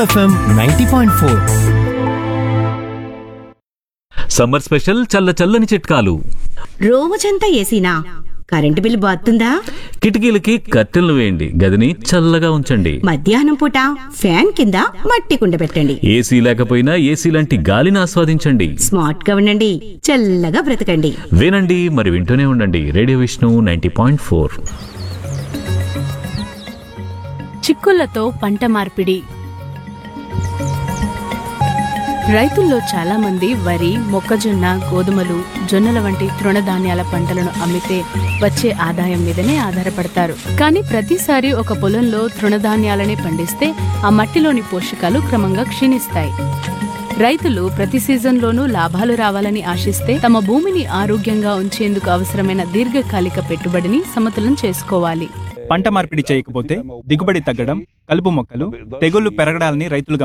FM ninety point four summer special చల్ల చల్లని చిట్కాలు రోజంతా ఏసీనా కరెంటు బిల్లు బాతుందా కిటికీలకి కట్టెలు వేయండి గదిని చల్లగా ఉంచండి మధ్యాహ్నం పూట ఫ్యాన్ కింద మట్టి కుండ పెట్టండి ఏసీ లేకపోయినా ఏసీ లాంటి గాలిని ఆస్వాదించండి స్మార్ట్ గా ఉండండి చల్లగా బ్రతకండి వినండి మరి వింటూనే ఉండండి radio Vishnu ninety point four చిక్కుళ్లతో పంట మార్పిడి రైతుల్లో చాలా మంది వరి మొక్కజొన్న గోధుమలు జొన్నల వంటి తృణధాన్యాల పంటలను అమ్మితే వచ్చే ఆదాయం మీదనే ఆధారపడతారు కానీ ప్రతిసారి ఒక పొలంలో తృణధాన్యాలనే పండిస్తే ఆ మట్టిలోని పోషకాలు క్రమంగా క్షీణిస్తాయి రైతులు ప్రతి సీజన్లోనూ లాభాలు రావాలని ఆశిస్తే తమ భూమిని ఆరోగ్యంగా ఉంచేందుకు అవసరమైన దీర్ఘకాలిక పెట్టుబడిని సమతులం చేసుకోవాలి పంట మార్పిడి చేయకపోతే దిగుబడి తగ్గడం కలుపు మొక్కలు తెగుళ్లు పెరగడాలని రైతులు